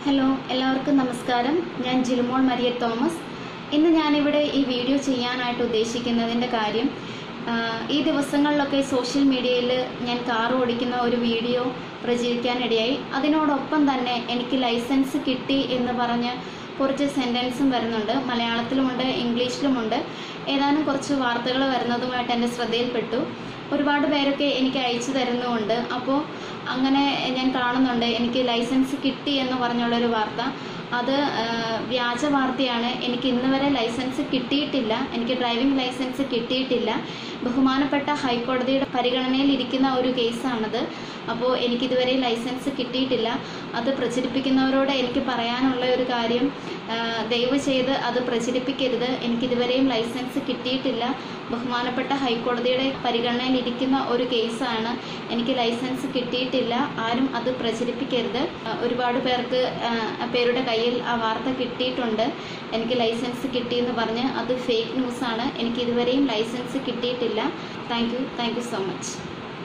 hello എല്ലാവർക്കും നമസ്കാരം ഞാൻ ജിൽമോൾ മരിയ തോമസ് ഇന്ന് ഞാനിവിടെ ഈ വീഡിയോ ചെയ്യാനായിട്ട് ഉദ്ദേശിക്കുന്നതിൻ്റെ കാര്യം ആ, ഈ ദിവസങ്ങളിലൊക്കെ സോഷ്യൽ മീഡിയയിൽ ഞാൻ കാർ ഓടിക്കുന്ന ഒരു വീഡിയോ പ്രചരിക്കാനിടയായി അതിനോടൊപ്പം തന്നെ എനിക്ക് ലൈസൻസ് കിട്ടി എന്ന് പറഞ്ഞ് കുറച്ച് സെൻറ്റൻസും വരുന്നുണ്ട് മലയാളത്തിലുമുണ്ട് ഇംഗ്ലീഷിലുമുണ്ട് ഏതാനും കുറച്ച് വാർത്തകൾ വരുന്നതുമായിട്ട് എൻ്റെ ശ്രദ്ധയിൽപ്പെട്ടു ഒരുപാട് പേരൊക്കെ എനിക്ക് അയച്ചു തരുന്നുമുണ്ട് അപ്പോൾ അങ്ങനെ ഞാൻ കാണുന്നുണ്ട് എനിക്ക് ലൈസൻസ് കിട്ടി എന്ന് പറഞ്ഞുള്ളൊരു വാർത്ത അത് ആ, വ്യാജ വാർത്തയാണ് എനിക്ക് ഇന്ന് വരെ ലൈസൻസ് കിട്ടിയിട്ടില്ല എനിക്ക് ഡ്രൈവിംഗ് ലൈസൻസ് കിട്ടിയിട്ടില്ല ബഹുമാനപ്പെട്ട ഹൈക്കോടതിയുടെ പരിഗണനയിൽ ഇരിക്കുന്ന ഒരു കേസാണത് അപ്പോൾ എനിക്കിതുവരെ ലൈസൻസ് കിട്ടിയിട്ടില്ല അത് പ്രചരിപ്പിക്കുന്നവരോട് എനിക്ക് പറയാനുള്ള ഒരു കാര്യം ആ, ദയവ് ചെയ്ത് അത് പ്രചരിപ്പിക്കരുത് എനിക്കിതുവരെയും ലൈസൻസ് കിട്ടിയിട്ടില്ല ബഹുമാനപ്പെട്ട ഹൈക്കോടതിയുടെ പരിഗണനയിൽ ഇരിക്കുന്ന ഒരു കേസാണ് എനിക്ക് ലൈസൻസ് കിട്ടിയിട്ടില്ല ആരും അത് പ്രചരിപ്പിക്കരുത് ആ, ഒരുപാട് പേർക്ക് ആ, പേരുടെ കയ്യിൽ ആ വാർത്ത കിട്ടിയിട്ടുണ്ട് എനിക്ക് ലൈസൻസ് കിട്ടിയെന്ന് പറഞ്ഞ് അത് ഫേക്ക് ന്യൂസാണ് എനിക്ക് ഇതുവരെയും ലൈസൻസ് കിട്ടിയിട്ടില്ല thank you thank you so much